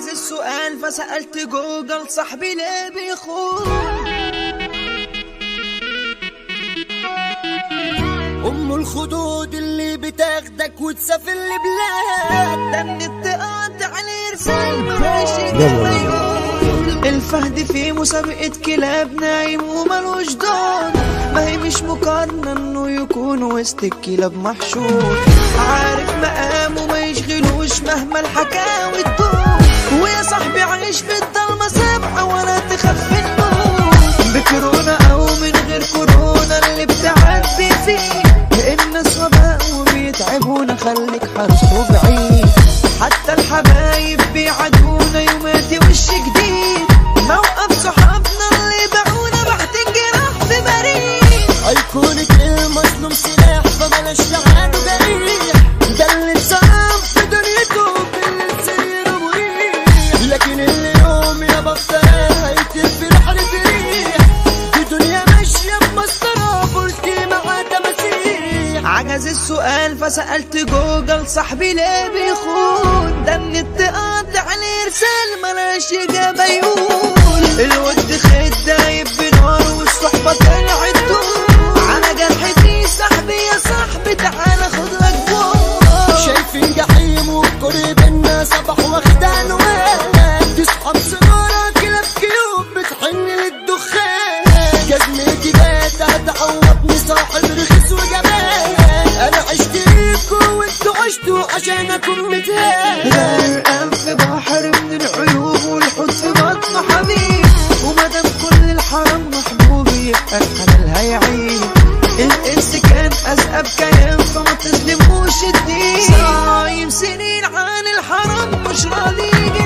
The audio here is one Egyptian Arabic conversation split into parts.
عجز السؤال فسألت جوجل صاحبي ليه بيخون ام الخدود اللي بتاخدك وتسافر لبلاد ده النت قاطع الارسال ماشي كما يقول الفهد في مسابقة كلاب نايم وملوش دور ما هي مش مقارنة انه يكون وسط الكلاب محشور عارف مقامه ما يشغلوش مهما الحكاوي تدور ويا صاحبي عايش في الضلمة سبعة ولا تخاف النور بكورونا او من غير كورونا اللي بتعدي فيه الناس وباء وبيتعبونا خليك حرص وبعيد حتى الحبايب بيعدونا يوماتي وش جديد موقف صحابنا اللي باعونا بحت الجراح في بريد ايقونة المظلوم سلاح فبلاش لعنه جريح ده اللي اتصاب في دنيته بالسير مريح لكن اللي يوم يا بختها هيتم في رحلة ريح دي دنيا ماشية بمسطرة فولتي مع تماسيح عجز السؤال فسألت جوجل صاحبي ليه بيخون ده النت قاطع الإرسال ملاش إجابة يقول الود خد دايب بنار والصحبة طلعت دور على جرحتي صاحبي يا صاحبي تعالى خد لك جول شايفين جحيم وقريب الناس صباح واخدان وين تصحى بسنارة كلاب كيوب بتحن للدخان جزمتي بات هتعوضني صاحب رخيص وجمال انا عشت ليكوا وانتوا عشتوا عشان اكون متهان غرقان في بحر من العيوب والحوت في بطن حبيب ومادام كل الحرام محبوب يبقى الحلال هيعيب الانس كان ازقب كيان فما تظلموش الدين صايم سنين عن الحرام مش راضي يجي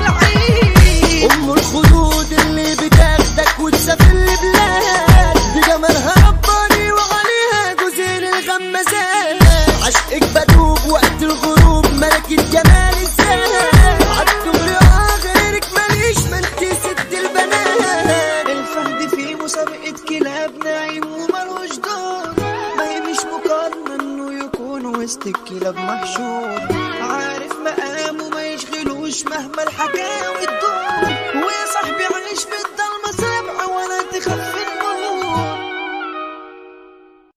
العيد ام الخدود اللي بتاخدك وتسافر لبلاد بجمالها رباني وعليها جزير الغمازات عشقك بدوب وقت الغروب ملكة جمال الزاد عالدغري غيرك ماليش ما انتي ست البنات الفهد في مسابقة كلاب نايم وملوش دور ما هي مش مقارنة انه يكون وسط الكلاب محشور